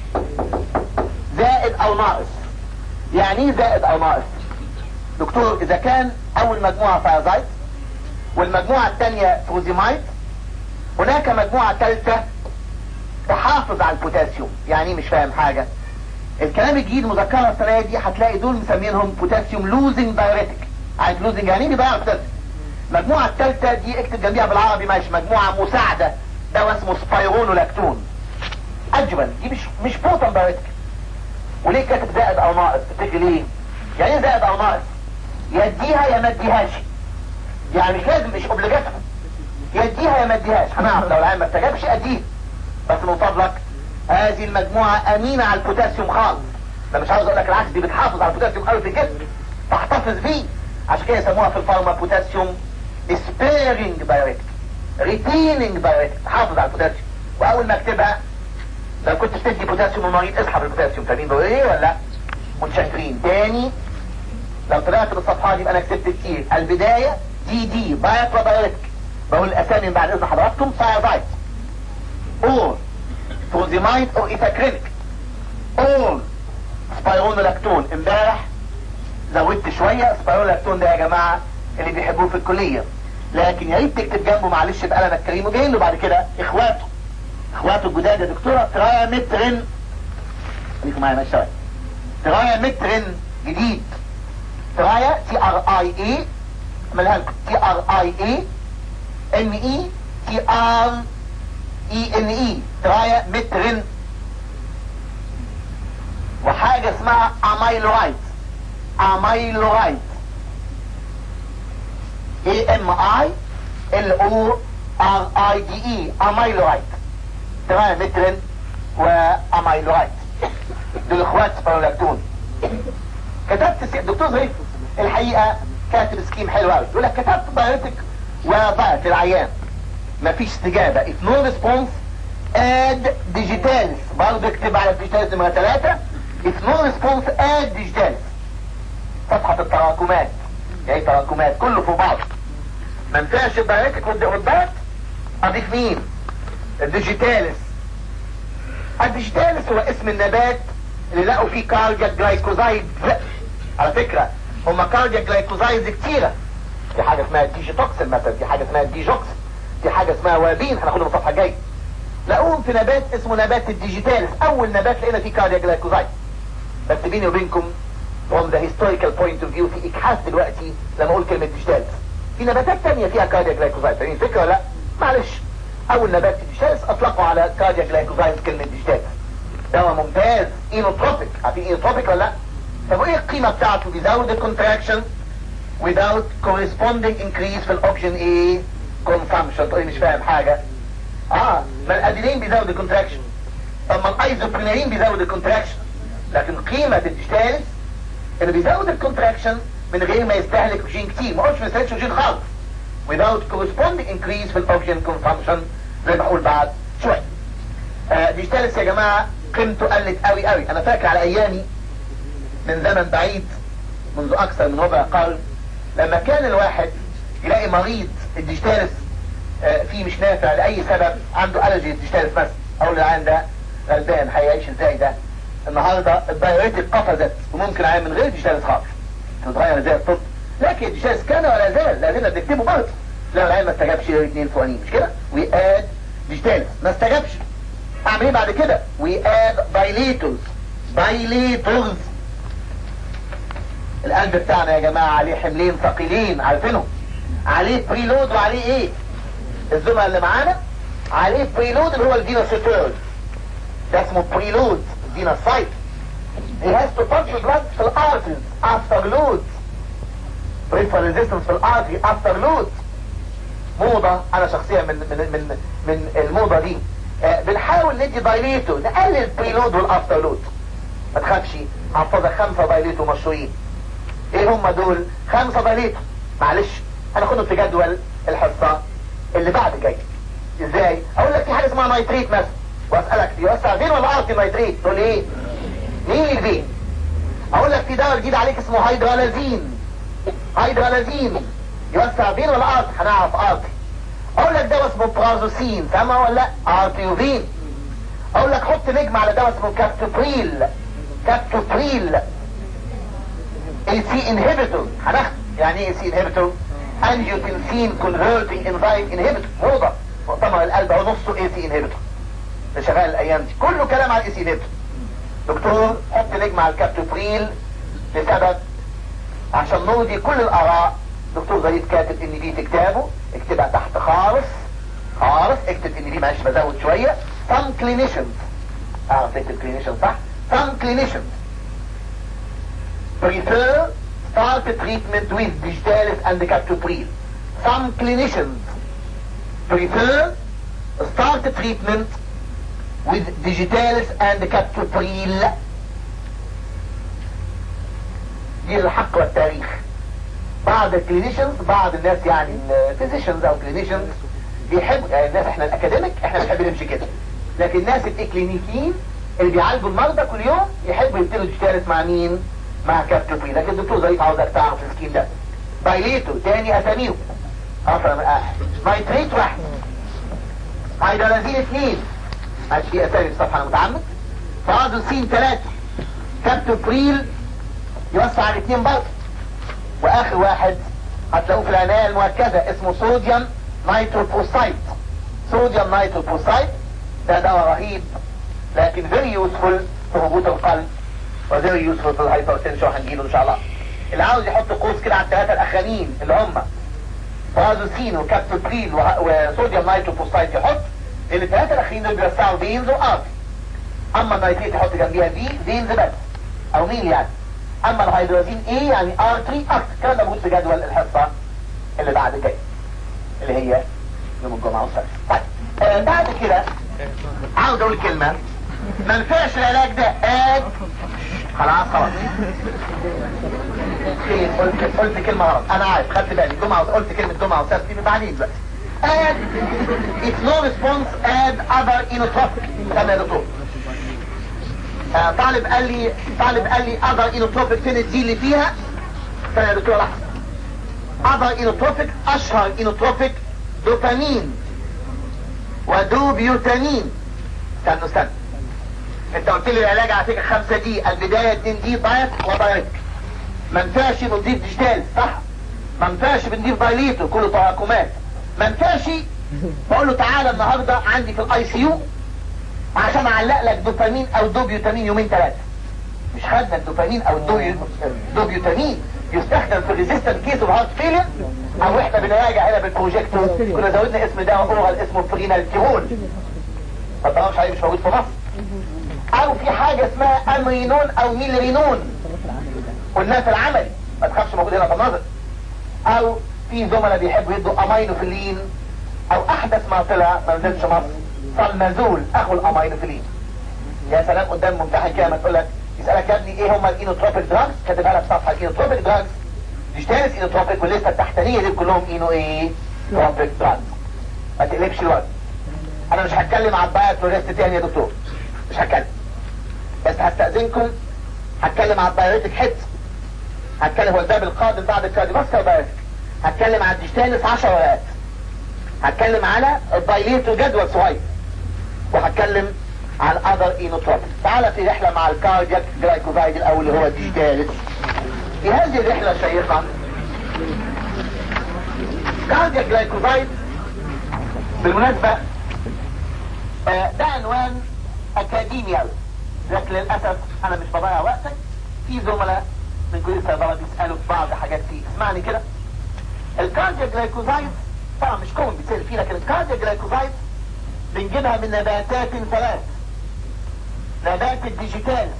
زائد او ناقص يعني ايه زائد او ناقص دكتور اذا كان اول مجموعة فيازايت والمجموعة الثانية فوزيمايت هناك مجموعة ثالثة تحافظ على البوتاسيوم يعني ايه مش فاهم حاجة الكلام الجديد مذكرة السنة دي هتلاقي دول مسمينهم بوتاسيوم لوزنج دايريتك عارف لوزنج يعني ايه بيضيع البوتاسيوم المجموعة الثالثة دي اكتب جنبيها بالعربي ماشي مجموعة مساعدة ده اسمه سبايرونولاكتون اجمل دي مش مش بوتن دايريتك وليه كاتب زائد او ناقص تفتكر ليه يعني ايه زائد او ناقص يديها يا ما اديهاش يعني مش لازم مش اوبليجاتو يديها يا ما اديهاش هنعرف لو العيال ما استجابش اديه بس من فضلك هذه المجموعة امينة على البوتاسيوم خالص ده مش عاوز اقول لك العكس دي بتحافظ على البوتاسيوم قوي في الجسم تحتفظ بيه عشان كده يسموها في الفارما بوتاسيوم سبيرنج دايركت ريتيننج دايركت تحافظ على البوتاسيوم واول ما اكتبها لو كنت بتدي بوتاسيوم المريض اسحب البوتاسيوم فاهمين بقول ايه ولا لا متشكرين تاني لو طلعت بالصفحه دي يبقى انا كتبت كتير البدايه دي دي بايت وبايتك بقول الاسامي بعد اذن حضراتكم فايربايت اور فوزيمايد او ايثاكرينيك اور سبايرونولاكتون امبارح زودت شويه سبايرونولاكتون ده يا جماعه اللي بيحبوه في الكليه لكن يا ريت تكتب جنبه معلش بقلمك الكريم وجايين له بعد كده اخواته اخواته الجداد يا دكتورة ترايا مترن خليكم معايا ماشي شوية ترايا مترن جديد ترايا تي ار اي اي مالها تي ار اي اي ان اي تي ار اي ان اي ترايا مترن وحاجة اسمها امايلورايت امايلورايت اي ام اي ال او ار اي دي اي امايلورايت تمام مترن وامايلورايت دول اخوات سبارولاكتون كتبت سي... دكتور ظريف الحقيقة كاتب سكيم حلو قوي يقول لك كتبت بايوتك وضعت العيان مفيش استجابة if no response add digitalis برضه اكتب على الديجيتاليس نمرة ثلاثة if no response add digitalis صفحة التراكمات يعني تراكمات كله في بعض ما ينفعش البايوتك والضغط اضيف مين الديجيتاليس الديجيتاليس هو اسم النبات اللي لقوا فيه كاردياك جلايكوزايد على فكرة هما كاردياك جلايكوزايدز كتيرة في حاجة اسمها ديجيتوكسين مثلا في حاجة اسمها ديجوكس في حاجة اسمها وابين هناخدها من الصفحة الجاية لقوهم في نبات اسمه نبات الديجيتاليس اول نبات لقينا فيه كاردياك جلايكوزايد بس بيني وبينكم from the historical point of view في اجحاف دلوقتي لما اقول كلمة ديجيتاليس في نباتات تانية فيها كاردياك جلايكوزايد فاهمين الفكرة ولا لا معلش اول نبات ديجيتاليس اطلقوا على كاردياك جلايكوزايد كلمة ديجيتاليس دواء ممتاز اينوتروبيك عارفين اينوتروبيك ولا لا طب ايه القيمة بتاعته without the contraction without corresponding increase في الاوبشن ايه consumption تقولي مش فاهم حاجة اه ما الادينين بيزود الكونتراكشن اما الايزوبرينين بيزود الكونتراكشن لكن قيمة الديجيتالس اللي بيزود الكونتراكشن من غير ما يستهلك اوكسجين كتير ما قلتش ما يستهلكش اوكسجين خالص without corresponding increase في الاوكسجين consumption زي ما اقول بعد شوية آه ديجيتالس يا جماعة قيمته قلت قوي قوي انا فاكر على ايامي من زمن بعيد منذ اكثر من ربع قرن لما كان الواحد يلاقي مريض الديجيتالس آه فيه مش نافع لاي سبب عنده الرجي الديجيتالس بس اقول العيان ده غلبان هيعيش ازاي ده النهارده الدايريتك قفزت وممكن عيان من غير ديجيتالس خالص تتغير ازاي الطب لكن الديجيتالس كان ولا زال لا زلنا بنكتبه برضه لا العيان ما استجابش الاثنين فوقانين مش كده واد ديجيتالس ما استجابش اعمل ايه بعد كده واد بايليتورز بايليتورز القلب بتاعنا يا جماعة عليه حملين ثقيلين عارفينهم عليه بريلود وعليه ايه الزملاء اللي معانا عليه بريلود اللي هو الفينوسيتيرد ده اسمه بريلود فينوسايت he has to pump the blood في الارترز after load peripheral resistance في الارتري after load موضة انا شخصيا من من من من الموضة دي آه بنحاول ندي دايليتو نقلل البريلود والافتر لود ما تخافش حفظك خمسة دايليتو مشروعين ايه هم دول خمسة دايليتو معلش هناخدهم في جدول الحصة اللي بعد جاي ازاي اقول لك في حاجة اسمها نايتريت مثلا واسألك يوسع فين ولا ارتي نايتريت تقول ايه مين الفين اقول لك في دواء جديد عليك اسمه هيدرالازين هيدرالازين يوسع فين ولا ارتي هنعرف ارتي اقول لك دواء اسمه برازوسين فاهمه ولا لا ارتي وفين اقول لك حط نجم على دواء اسمه كابتوبريل كابتوبريل اي سي انهبيتور هناخد يعني ايه اي سي انهبيتور انجيوتنسين كونفرتنج انزايم انهبيتور موضه مؤتمر القلب اهو نصه اي سي انهبيتور ده شغال الايام دي كله كلام على الاي سي انهبيتور دكتور حط نجم على الكابتوبريل لسبب عشان نرضي كل الاراء دكتور ظريف كاتب ان دي في كتابه اكتبها تحت خالص خالص اكتب ان دي معلش بزود شويه some clinicians اعرف اكتب clinicians صح some clinicians prefer start treatment with digitalis and captopril some clinicians prefer start treatment with digitalis and captopril دي الحق والتاريخ بعض الكلينيشنز بعض الناس يعني الفيزيشنز او كلينيشنز بيحبوا يعني الناس احنا الاكاديميك احنا بنحب نمشي كده لكن الناس الاكلينيكيين اللي بيعالجوا المرضى كل يوم يحبوا يبتدوا يشترك مع مين مع كابتن لكن الدكتور ظريف عاوزك تعرف السكين ده بايليتو تاني اساميهم افرم نايتريت واحد هيدرازين اثنين ماشي في اسامي في الصفحه انا متعمد فرادوسين ثلاثه كابتن بريل يوسع على الاثنين برضه واخر واحد هتلاقوه في العناية المركزة اسمه صوديوم نايتروبوسايت صوديوم نايتروبوسايت ده دواء رهيب لكن very useful في هبوط القلب و very useful في الهايبرتنشن هنجيله ان شاء الله اللي عاوز يحط قوس كده على الثلاثة الاخرانيين اللي هم بازوسين وكابتوبريل وصوديوم نايتروبوسايت يحط اللي الثلاثة الاخرين دول بيوسعوا فينز وارتي اما النايتريت يحط جنبيها في فينز بس او ميل يعني اما الهيدروزين ايه يعني ارتري اكتر الكلام ده موجود في جدول الحصه اللي بعد كده اللي هي يوم الجمعه والسبت طيب آه بعد كده عاوز اقول كلمه ما ينفعش العلاج ده اد خلاص خلاص قلت قلت كلمه غلط انا عارف خدت بالي جمعه قلت كلمه جمعه وسبت دي بعدين دلوقتي اد it's no response add other inotropic استنى يا دكتور آه طالب قال لي طالب قال لي اذر اينوتروبيك فين الدي اللي فيها استنى يا دكتور لحظه اذر اينوتروبيك اشهر اينوتروبيك دوبامين ودوبيوتامين استنى استنى انت قلت لي العلاج على فكره خمسه دي البدايه 2 دي دايت ودايت ما ينفعش بنضيف ديجيتال صح ما ينفعش بنضيف دايليتو كله تراكمات ما ينفعش بقول له تعالى النهارده عندي في الاي سي يو عشان اعلق لك دوبامين او دوبيوتامين يومين ثلاثة مش خدنا الدوبامين او الدوبيوتامين يستخدم في ريزيستنت كيس اوف هارت فيلير او احنا بنراجع هنا بالبروجيكتور كنا زودنا اسم دواء اورال اسمه برينالتيرول ما تعرفش عليه مش موجود في مصر او في حاجة اسمها امرينون او ميلرينون قلناها في العملي ما تخافش موجود هنا في النظر او في زملاء بيحبوا يدوا امينوفيلين او احدث ما طلع ما نزلش مصر صلمازول اخو الامينوفيلين يا سلام قدام ممتحن كده ما تقول لك يسالك يا ابني ايه هم الاينوتروبيك دراجز كاتبها لك صفحه الاينوتروبيك دراجز مش تانس اينوتروبيك والليسته التحتانيه دي كلهم اينو ايه تروبيك دراجز ما تقلبش الوقت انا مش هتكلم عن بايت فلوريست تاني يا دكتور مش هتكلم بس هستأذنكم هتكلم عن بايوتيك حت هتكلم هو الباب القادم بعد الكارديوفاسكولار بايوتيك هتكلم عن ديجتانس 10 ورقات هتكلم على البايليتو جدول صغير وهتكلم عن اذر اينوتروبيك تعالى في رحله مع الكاردياك جلايكوزايد الاول اللي هو الديجتالس في هذه الرحله الشيقه كاردياك جلايكوزايد بالمناسبه آه ده عنوان اكاديميال لكن للاسف انا مش بضيع وقتك في زملاء من كل الصيدله بيسالوا في بعض حاجات فيه اسمعني كده الكاردياك جلايكوزايد طبعا مش كومن بيتسال فيه لكن الكاردياك جلايكوزايد بنجيبها من نباتات ثلاث نبات الديجيتالس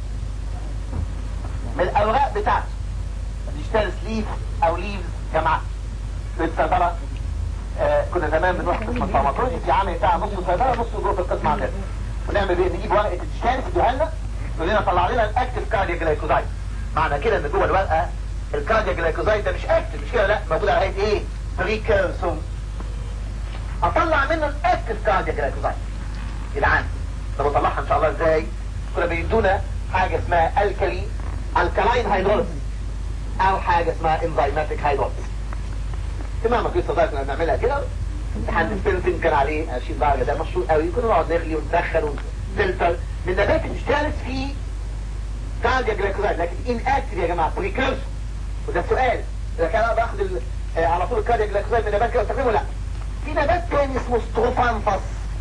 من الاوراق بتاعته ديجيتالس ليف او ليفز جماعه في الصيدله آه كنا زمان بنروح قسم الفارماكولوجي في عامل بتاع نص صيدله نص جوه في القسم عندنا ونعمل ايه نجيب ورقه الديجيتالس ادوها لنا يقول لنا طلع لنا الاكتف كاردياك جلايكوزايد معنى كده ان جوه الورقه الكاردياك جلايكوزايد ده مش اكتف مش كده لا موجود على هيئه ايه بريكيرسون اطلع منه الاكتف كاردياك جلايكوزايد العام طب اطلعها ان شاء الله ازاي كنا بيدونا حاجه اسمها الكالي الكالاين هيدروليس او حاجه اسمها انزيماتيك هيدروليس تمام ما كنت صدقت كنا بنعملها كده امتحان السبنسين كان عليه 20 درجه ده مشهور قوي كنا نقعد نغلي ونسخن ونفلتر من نبات الاشتالس في كاردياك جلايكوزايد لكن ان اكتف يا جماعه بريكيرسون وده السؤال اذا كان انا باخد ال... آه على طول الكاردياك جلايكوزايد من نبات كده استخدمه لا في نبات تاني اسمه ستروفانفس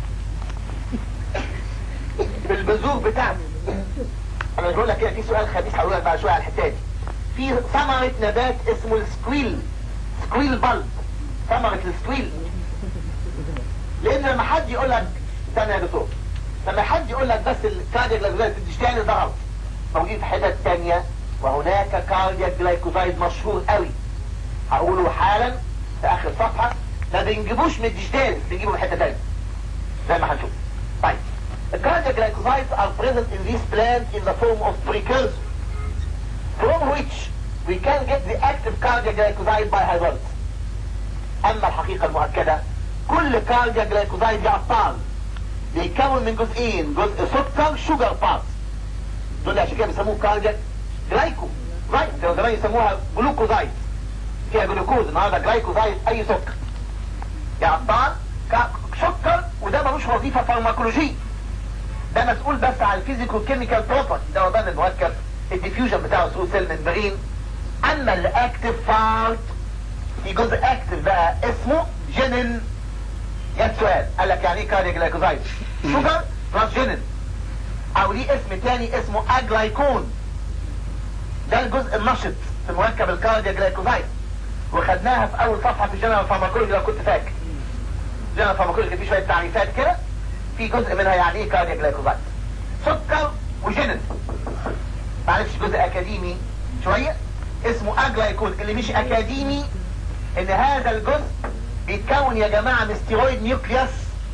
بالبذور بتاعته انا بقول لك كده في سؤال خبيث هقول لك بعد شويه على الحته دي في ثمره نبات اسمه السكويل سكويل بلب ثمره السكويل لان لما حد يقول لك استنى يا دكتور لما حد يقول لك بس الكاردياك جلايكوزايد تشتغل ده غلط موجود في حتت تانية وهناك كاردياك جلايكوزايد مشهور قوي هقوله حالا في اخر صفحه ما بنجيبوش من الديجيتال بنجيبه من حته تانية زي ما هنشوف طيب The cardiac glycosides are present in this plant in the form of precursors from which we can get the active cardiac glycoside by hydrolysis. أما الحقيقة المؤكدة كل cardiac glycoside يا أبطال بيتكون من جزئين جزء سكر شوجر بارت دول عشان كده بيسموه كاردياك جلايكو رايت كانوا زمان يسموها جلوكوزايد فيها جلوكوز النهارده جلايكوزايد اي سكر يا أبطال سكر وده ملوش وظيفة فارماكولوجية ده مسؤول بس عن الفيزيكال كيميكال بروبرتي ده وضع المركب الديفيوجن بتاعه ثرو سيل ممبرين اما الاكتف بارت في جزء اكتف بقى اسمه جينين جت سؤال قال لك يعني ايه كاردياك جلايكوزايد شوجر بلس جينين او ليه اسم تاني اسمه اجلايكون ده الجزء النشط في مركب الكاردياك جلايكوزايد وخدناها في اول صفحه في جنرال فارماكولوجي لو كنت فاكر جنرال فارماكولوجي كان في شويه تعريفات كده في جزء منها يعني ايه كاردياك جلايكوزايد سكر وجينين معلش جزء اكاديمي شويه اسمه اجلايكون اللي مش اكاديمي ان هذا الجزء بيتكون يا جماعه من ستيرويد نيوكليوس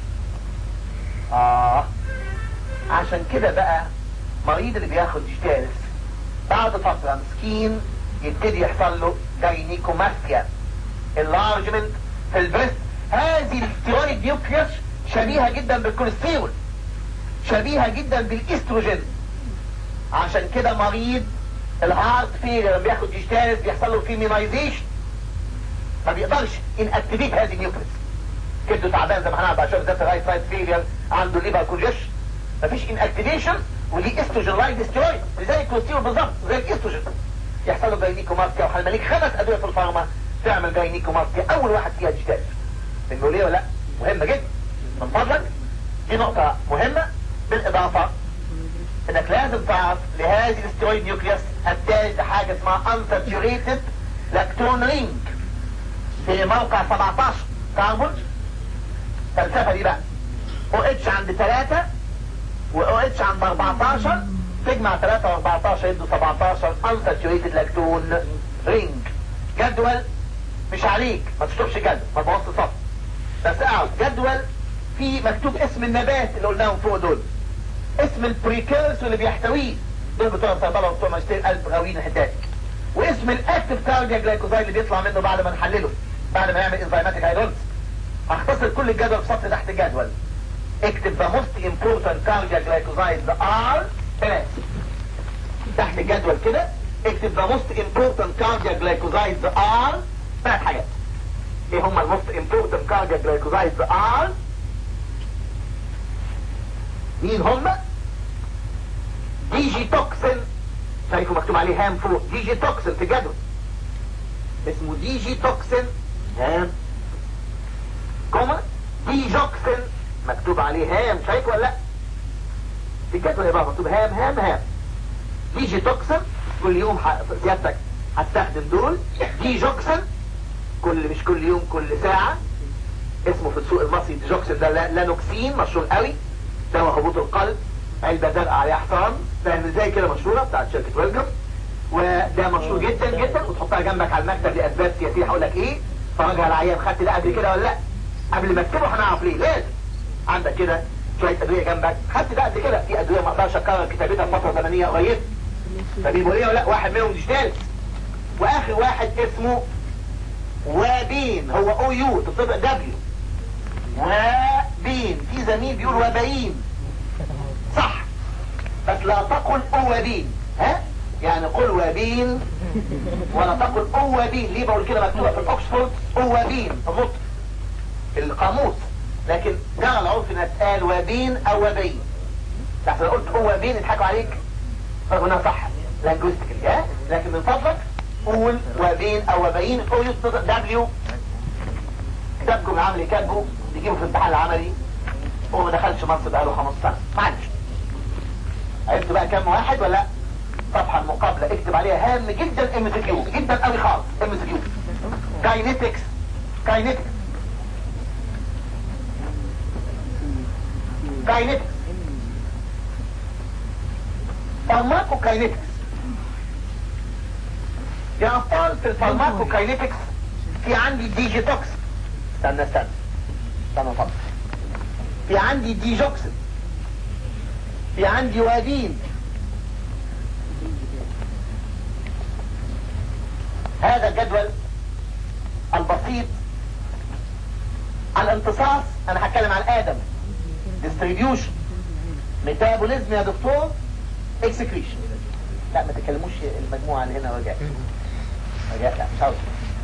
اه عشان كده بقى مريض اللي بياخد جيتالس بعد فتره مسكين يبتدي يحصل له جاينيكوماستيا enlargement في البريست هذه الستيرويد نيوكليوس شبيهة جدا بالكوليسترول شبيهة جدا بالاستروجين عشان كده مريض الهارت فيلر لما بياخد ديجيتالس بيحصل له فيمينايزيشن ما بيقدرش ان اكتيفيت هذه النيوكليس كده تعبان زي ما هنعرف عشان ذات الرايت سايد فيلر عنده ليبر كونجيشن مفيش ان اكتيفيشن وليه استروجين لايك ستيرويد زي الكوليسترول بالظبط زي الاستروجين يحصل له جاينيكوماستيا وهنملك خمس ادويه في الفارما تعمل جاينيكوماستيا اول واحد فيها ديجيتالس بنقول ليه ولا لا مهمه جدا من فضلك دي نقطة مهمة بالإضافة إنك لازم تعرف لهذه الاسترويد نيوكليوس التاج حاجة اسمها unsaturated لاكتون رينج في موقع 17 كاربون فلسفة دي بقى او اتش عند 3 و اتش عند 14 تجمع 3 و14 يدوا 17 unsaturated لاكتون رينج جدول مش عليك ما تشطبش جدول ما تبص صف بس اقعد جدول في مكتوب اسم النبات اللي قلناهم فوق دول اسم البريكيرس اللي بيحتويه دول بتوع الصيدله وبتوع ماجستير قلب غاويين الحتات واسم الاكتف كارديا جلايكوزايد اللي بيطلع منه بعد ما نحلله بعد ما يعمل انزيماتيك هيدرولز هختصر كل الجدول في سطر تحت الجدول اكتب the most important cardiac glycosides are ثلاث تحت الجدول كده اكتب the most important cardiac glycosides are ثلاث حاجات ايه هم ال most important cardiac glycosides are مين هم دي جي توكسين شايفه مكتوب عليه هام فوق دي جي توكسين في الجدول اسمه دي جي توكسين هام كوما دي جوكسين مكتوب عليه هام شايف ولا لا في الجدول يبقى مكتوب هام هام هام دي جي توكسين كل يوم ح... سيادتك هتستخدم دول دي جوكسين كل مش كل يوم كل ساعة اسمه في السوق المصري دي جوكسين ده لا- لانوكسين مشهور قوي دواء هبوط القلب علبة زرقاء عليها حصان فاهم ازاي كده مشهورة بتاعت شركة ويلجم وده مشهور جدا جدا وتحطها جنبك على المكتب لاسباب سياسية هقول لك ايه فرجها العيان خدت ده قبل كده ولا لا قبل ما اكتبه هنعرف ليه لازم عندك كده شوية ادوية جنبك خدت ده قبل كده في ادوية ما اقدرش اكرر كتابتها في فترة زمنية قريبة فبيقولوا ليه ولا لا واحد منهم مش ثالث واخر واحد اسمه وبين هو او يو تطبق دبليو وبين في زميل بيقول وبين صح بس لا تقل اوابين ها يعني قل وبين ولا تقل اوابين ليه بقول كده مكتوبه في الاكسفورد اوابين النطق القاموس لكن جرى العرف انها تقال وبين او وبين لحظه لو قلت اوابين يضحكوا عليك رغم انها صح لانجوستيكلي ها لكن من فضلك قول وبين او وبين او يصدق دبليو كتابكم العملي كاتبه بيجيبه في الامتحان العملي هو ما دخلش مصر بقاله 15 سنه معلش عرفت بقى كام واحد ولا لا؟ الصفحه المقابله اكتب عليها هام جدا ام سي كيو جدا قوي خالص ام سي كيو كاينيتكس كاينيتكس كاينيتكس فارماكو كاينيتكس يا ابطال في الفارماكو كاينيتكس في عندي ديجيتوكس استنى استنى استنى طبعا في عندي ديجوكسين في عندي وادين هذا الجدول البسيط الامتصاص انا هتكلم عن ادم distribution ميتابوليزم يا دكتور اكسكريشن لا ما تكلموش المجموعة اللي هنا رجاء رجاء لا مش عاوز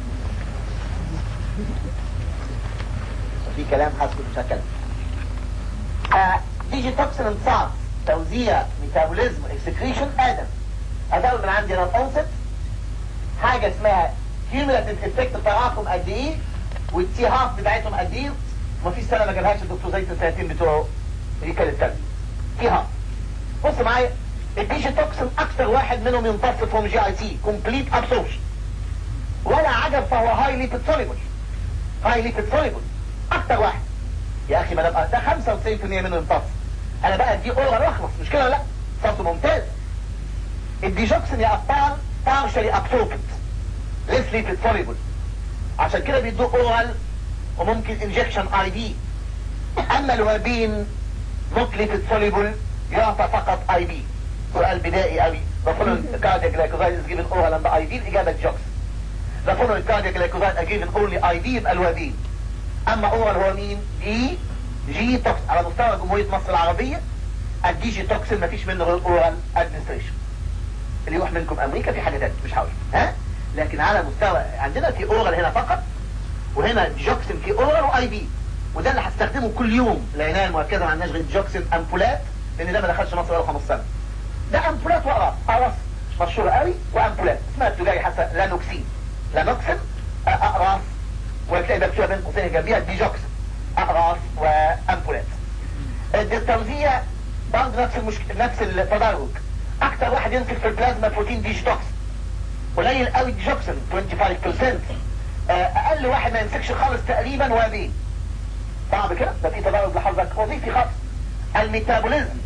في كلام حسب مش هتكلم آه ديجي توكسين امتصاص توزيع ميتابوليزم اكسكريشن ادم هتقول من عندي انا الاونست حاجة اسمها كيوميلاتيف افكت بتاعهم قد ايه والتي هاف بتاعتهم قد ايه ومفيش سنة ما جابهاش الدكتور زيت السنتين بتوعه دي كانت التانية تي هاف بص معايا الديجي توكسين اكثر واحد منهم يمتص فروم جي اي تي كومبليت ابسوربشن ولا عجب فهو هاي ليبيد سوليبل هاي ليبيد سوليبل اكثر واحد يا اخي ما انا بقى ده 95% منه يمتص انا بقى دي اورال واخلص مش كده ولا لا صوته ممتاز الديجوكسين يا ابطال partially absorbed less lipid soluble عشان كده بيدوه اورال وممكن انجكشن اي دي اما الوابين not lipid soluble يعطى فقط اي بي سؤال بدائي قوي the following cardiac glycoside is given oral and IV الاجابه جوكس the following cardiac glycoside are given only IV يبقى الوابين اما اورال هو مين دي جي توكس على مستوى جمهورية مصر العربية الدي جي توكسين مفيش منه غير اورال ادمنستريشن اللي يروح منكم امريكا في حاجة تانية مش هقول ها لكن على مستوى عندنا في اورال هنا فقط وهنا جوكسين في اورال واي بي وده اللي هستخدمه كل يوم العناية المركزة ما عندناش غير جوكسين امبولات لان ده ما دخلش مصر بقاله 15 سنة ده امبولات واقراص اقراص مشهورة قوي وامبولات اسمها التجاري حتى لانوكسين لانوكسين اقراص وتلاقي مكتوبة بين قوسين جنبيها ديجوكسين اقراص وامبولات التوزيع برضه نفس المشكلة نفس التدرج اكتر واحد يمسك في البلازما بروتين ديجيتوكسين قليل قوي ديجوكسين 25% اقل واحد ما يمسكش خالص تقريبا وابين صعب كده ده في تدرج لحضرتك وظيفي خالص الميتابوليزم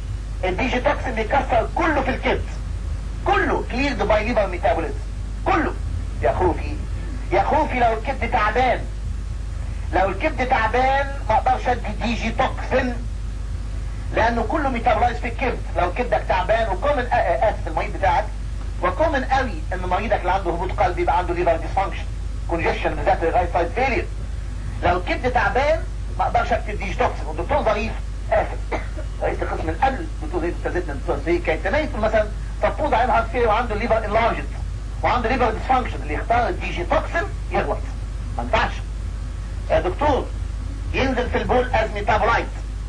الديجي توكسين بيكسر كله في الكبد كله كليرد باي ليفر ميتابوليزم كله يا خوفي يا خوفي لو الكبد تعبان لو الكبد تعبان ما اقدرش ادي ديجي توكسين لانه كله ميتابولايز في الكبد لو كبدك تعبان وكومن اسف المريض بتاعك وكومن قوي ان مريضك اللي عنده هبوط قلب يبقى عنده ليفر ديسفانكشن كونجكشن بالذات الرايت سايد فيلير لو الكبد تعبان ما اقدرش اكتب ديجي توكسين والدكتور ظريف اسف رئيس القسم من قبل الدكتور زيد استاذتنا الدكتور زيد كان تميز مثلا تفوز على هارت فيلير وعنده ليفر انلارجد وعنده ليفر ديسفانكشن اللي يختار الديجي توكسين يغلط ما ينفعش يا دكتور ينزل في البول از ميتابولايت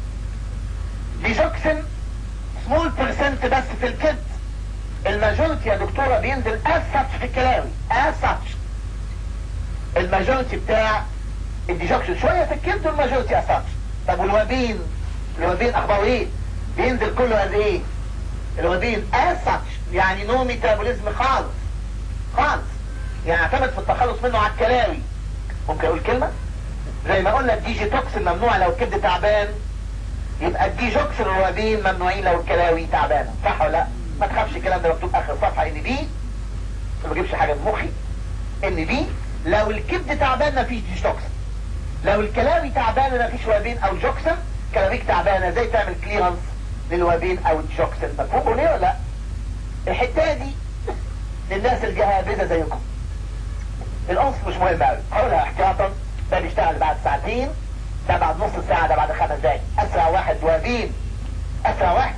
ديجوكسين سمول برسنت بس في الكبد الماجورتي يا دكتورة بينزل as such في الكلاوي as such الماجورتي بتاع الديجوكسين شوية في الكبد والماجورتي as such طب والوابين الوابين اخباره ايه بينزل كله قد ايه الوابين as such يعني نو ميتابوليزم خالص خالص يعني اعتمد في التخلص منه على الكلاوي ممكن اقول كلمة زي ما قلنا الديجي توكسين ممنوع لو الكبد تعبان يبقى الديجوكسين والوابين ممنوعين لو الكلاوي تعبانه صح ولا لا ما تخافش الكلام ده مكتوب اخر صفحه ان بي ما بجيبش حاجه من مخي ان بي لو الكبد تعبان مفيش ديجوكسين لو الكلاوي تعبانه مفيش وابين او جوكسين كلاويك تعبانه ازاي تعمل كليرنس للوابين او الجوكسين مفهوم ليه ولا لا الحته دي للناس الجهابذه زيكم القص مش مهم قوي هقولها احتياطا ده بيشتغل بعد ساعتين ده بعد نص ساعة ده بعد خمس دقايق اسرع واحد وابين اسرع واحد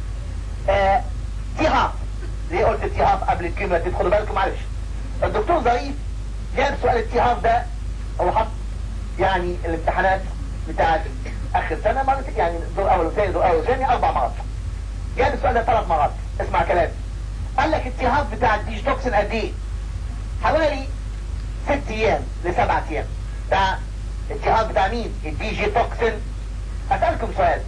آه تيهاف ليه قلت تيهاف قبل الكلمة تدخلوا بالكم معلش الدكتور ظريف جاب سؤال التيهاف ده هو حط يعني الامتحانات بتاعت اخر سنة مرتين يعني دور اول وثاني دور اول وثاني اربع مرات جاب السؤال ده ثلاث مرات اسمع كلامي قال لك التيهاف بتاع الديج توكسين قد ايه حوالي ست ايام لسبعة ايام بتاع الجهاز بتاع مين الدي جي توكسين اسألكم سؤال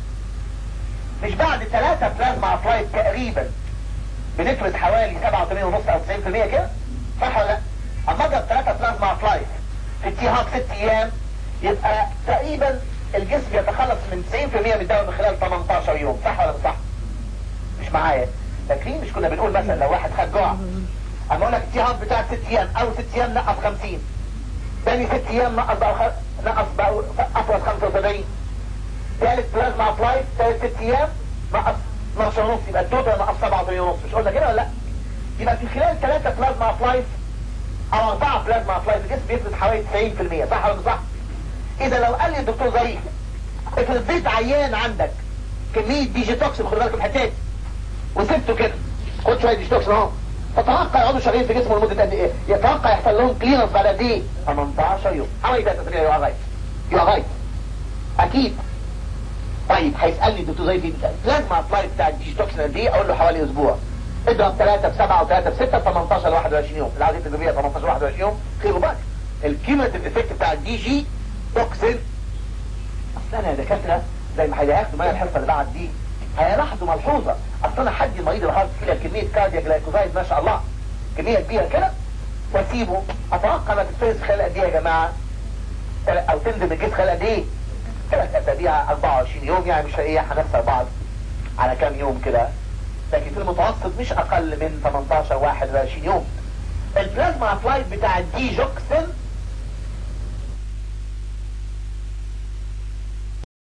مش بعد ثلاثة بلازما افلايت تقريبا بنفرز حوالي 87 ونص او 90% كده صح ولا لا اما اضرب ثلاثة بلازما افلايت في التيهاب ست ايام يبقى تقريبا الجسم يتخلص من 90% من الدواء من خلال 18 يوم صح ولا مش صح مش معايا فاكرين مش كنا بنقول مثلا لو واحد خد جرعه اما اقول لك التيهاب بتاع ست ايام او ست ايام نقص 50 تاني ست ايام نقص بقى خ... نقص بقى افرز 75 ثالث بلازما افلايت ثالث ست ايام نقص 12 ونص يبقى التوتال نقص 87 ونص مش قلنا كده ولا لا يبقى في خلال ثلاثة بلازما افلايت او اربعة بلازما افلايت الجسم بيفرز حوالي 90% صح ولا مش صح اذا لو قال لي الدكتور ظريف افرض زيت عيان عندك كمية ديجي توكسين خد بالك من الحتات وسبته كده خد شوية ديجي توكسين اهو تتوقع يقعدوا شغالين في جسمه لمدة قد ايه يتوقع يحصل لهم كليرنس بعد قد ايه 18 يوم حوالي 3 اسابيع يو رايت يو رايت اكيد طيب هيسالني الدكتور زي دي لازم ابلاي بتاع الديجي توكسين قد ايه اقول له حوالي اسبوع اضرب 3 في 7 و3 في 6 18 ل 21 يوم اللي عايز يكتب بيها 18 ل 21 يوم خير وبركه الكيميتيف افكت بتاع الدي جي توكسين اصل انا يا دكاتره زي ما هياخدوا معايا الحصه اللي بعد دي هيلاحظوا ملحوظه اصل انا حدي المريض اللي حاطط فيها كميه كاردياك جلايكوزايد ما شاء الله كميه كبيره كده واسيبه اتوقع ما تتفرز خلال قد ايه يا جماعه او تندم الجسم خلال قد ايه ثلاث اسابيع 24 يوم يعني مش ايه هنخسر بعض على كام يوم كده لكن في المتوسط مش اقل من 18 21 يوم البلازما فلايت بتاع الدي جوكسن